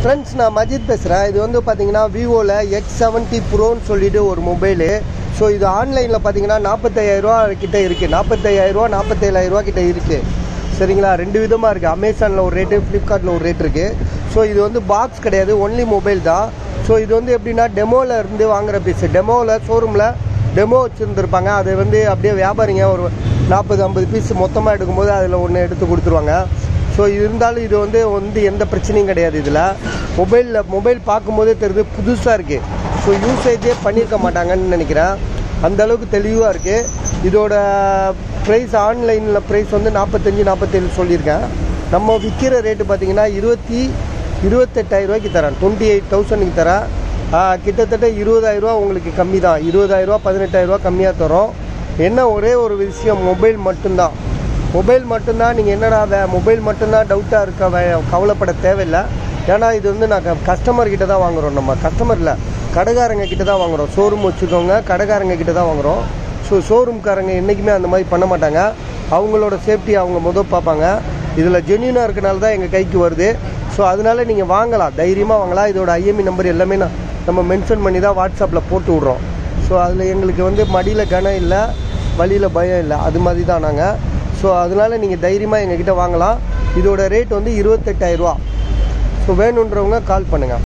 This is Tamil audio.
ஃப்ரெண்ட்ஸ் நான் மஜித் பேசுகிறேன் இது வந்து பார்த்தீங்கன்னா விவோவில் எக்ஸ் செவன்ட்டி ப்ரோன்னு சொல்லிட்டு ஒரு மொபைலு ஸோ இது ஆன்லைனில் பார்த்தீங்கன்னா நாற்பத்தையாயிரரூவா கிட்ட இருக்குது நாற்பத்தையாயிரரூவா நாற்பத்தேழாயிரரூவா கிட்ட இருக்குது சரிங்களா ரெண்டு விதமாக இருக்குது அமேசானில் ஒரு ரேட்டு ஃப்ளிப்கார்ட்டில் ஒரு ரேட் இருக்குது ஸோ இது வந்து பாக்ஸ் கிடையாது ஒன்லி மொபைல் தான் ஸோ இது வந்து எப்படின்னா டெமோவில் இருந்து வாங்குற பீஸ் டெமோவில் ஷோரூமில் டெமோ வச்சுருந்துருப்பாங்க அதை வந்து அப்படியே வியாபாரிங்க ஒரு நாற்பது ஐம்பது பீஸ் மொத்தமாக எடுக்கும்போது அதில் ஒன்று எடுத்து கொடுத்துருவாங்க ஸோ இருந்தாலும் இது வந்து வந்து எந்த பிரச்சனையும் கிடையாது இதில் மொபைலில் மொபைல் பார்க்கும்போதே தெரியுது புதுசாக இருக்குது ஸோ யூசேஜே பண்ணியிருக்க மாட்டாங்கன்னு நினைக்கிறேன் அந்த அளவுக்கு தெளிவாக இருக்குது இதோட ப்ரைஸ் ஆன்லைனில் ப்ரைஸ் வந்து நாற்பத்தஞ்சு நாற்பத்தேழு சொல்லியிருக்கேன் நம்ம விற்கிற ரேட்டு பார்த்தீங்கன்னா இருபத்தி இருபத்தெட்டாயிரரூவாய்க்கு தரேன் டுவெண்ட்டி எயிட் தௌசண்ட்க்கு தரேன் ஆ, கிட்டத்தட்ட இருபதாயிரரூவா உங்களுக்கு கம்மி தான் இருபதாயிரரூவா பதினெட்டாயிரரூவா கம்மியாக தரோம் என்ன ஒரே ஒரு விஷயம் மொபைல் மட்டும்தான் மொபைல் மட்டும்தான் நீங்கள் என்னடா வே மொபைல் மட்டும்தான் டவுட்டாக இருக்க வே கவலைப்பட தேவையில்லை ஏன்னா இது வந்து நான் கஸ்டமர் கிட்ட தான் வாங்குறோம் நம்ம கஸ்டமர் இல்லை கடைக்காரங்க கிட்ட தான் வாங்குறோம் ஷோரூம் வச்சுருக்கவங்க கடைக்காரங்க கிட்ட தான் வாங்குறோம் ஸோ ஷோரூம்காரங்க என்றைக்குமே அந்த மாதிரி பண்ண மாட்டாங்க அவங்களோட சேஃப்டி அவங்க முதல் பார்ப்பாங்க இதில் ஜென்யூனாக இருக்கனால தான் எங்கள் கைக்கு வருது ஸோ அதனால நீங்கள் வாங்கலாம் தைரியமாக வாங்கலாம் இதோட ஐஎம்இ நம்பர் எல்லாமே நான் நம்ம மென்ஷன் பண்ணி தான் வாட்ஸ்அப்பில் போட்டு விட்றோம் ஸோ அதில் எங்களுக்கு வந்து மடியில் கனம் இல்லை வழியில் பயம் இல்லை அது மாதிரி தான் நாங்கள் ஸோ அதனால நீங்கள் தைரியமாக எங்ககிட்ட வாங்கலாம் இதோட ரேட் வந்து இருபத்தெட்டாயிரரூவா ஸோ வேணுன்றவங்க கால் பண்ணுங்கள்